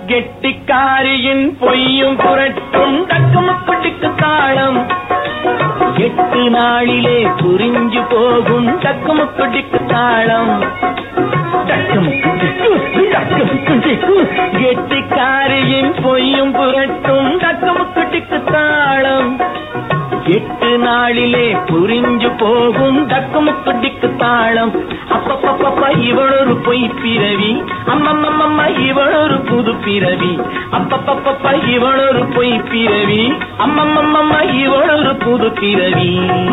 கெட்டிக்காரியின் பொய்யும் புரட்டும் டக்குமுக்குட்டிக்கு தாளம் எட்டு நாளிலே புரிஞ்சு போகும் டக்குமுக்குட்டிக்கு தாளம் டக்குமுக்குட்டிக்கு, டக்குமுக்குட்டிக்கு, கெட்டிக்காரியின் பொய்யும் புரட்டும் டக்குமுக்குட்டிக்கு தாளம் எட்டு நாளிலே புரிஞ்சு போகும் டக்குமுக்குட்டிக்கு தாளம் அப்பப்பப்பப்ப இவளொரு பொய் பிறவி அம்மம்மம்மம்ம இவளொரு புது பிறவி அப்பப்பப்பப்ப இவளொரு பொய் பிறவி அம்மம்மம்மம்ம இவளொரு புது பிறவி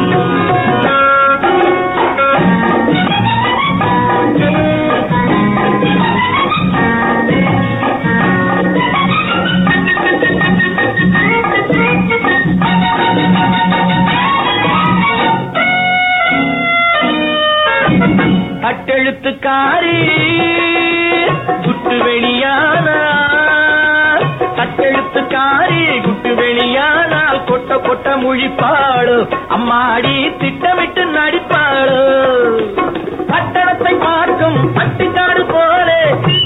கட்டெழுத்துக்காரி குட்டு வெளியானால் கட்டெழுத்துக்காரி குட்டு வெளியானால் கொட்ட கொட்ட முழிப்பாளோ அம்மாடி திட்டமிட்டு நடிப்பாளோ பட்டணத்தை பார்க்கும் பட்டிக்காடு போலே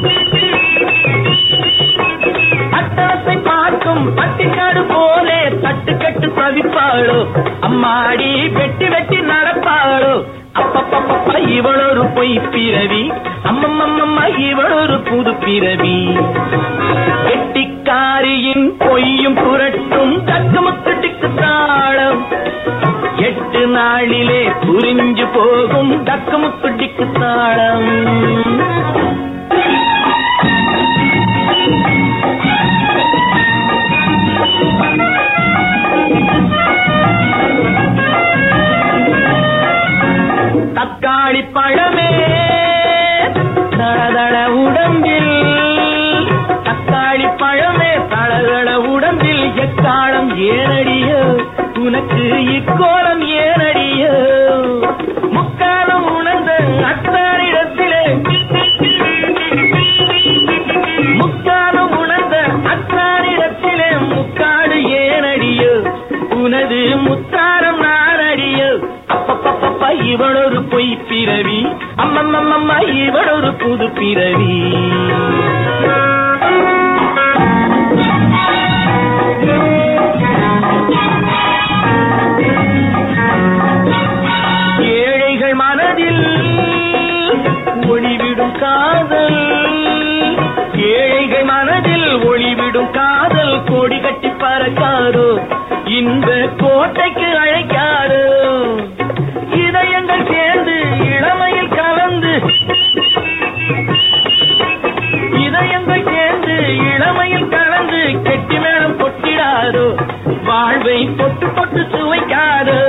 பட்டணத்தை பார்க்கும் பட்டிக்காடு போலே தட்டுக்கட்டு தவிப்பாளோ அம்மாடி வெட்டி வெட்டி நடப்பாளோ அப்பப்பப்பப்ப இவளொரு பொய் பிறவி அம்மம்மம்மம்ம இவளொரு புது பிறவி கெட்டிக்காரியின் பொய்யும் புரட்டும் தக்கமுக்கட்டிக்கு தாளம் எட்டு நாளிலே புரிஞ்சு போகும் தக்கமுக்கட்டிக்கு தாளம் தக்காளி பழமே தளதள உடம்பில் தக்காளி பழமே தளதள உடம்பில் எக்காலம் ஏனடியோ உனக்கு இக்கோலம் ஏனடியோ முக்காலம் உணர்ந்த அத்தாரிடத்திலே முக்காலம் உணர்ந்த அத்தாரிடத்திலே முக்காடு ஏனடியோ உனது முத்தாரம் நானடியோ அப்பப்பப்பப்ப இவளொரு பொய் பிறவி அம்மம்மம்மம்ம இவளொரு புது பிறவி ஏழைகள் மனதில் ஒளிவிடும் காதல் ஏழைகள் மனதில் ஒளிவிடும் காதல் கொடி கட்டி பறக்காதோ இந்த கோட்டைக்கு அழைக்காதோ இதயங்கள் சேர்ந்து இளமையில் கலந்து இதயங்கள் சேர்ந்து இளமையில் கலந்து கெட்டி மேளம் கொட்டிடாதோ வாழ்வை பொட்டு பொட்டு சுவைக்காதோ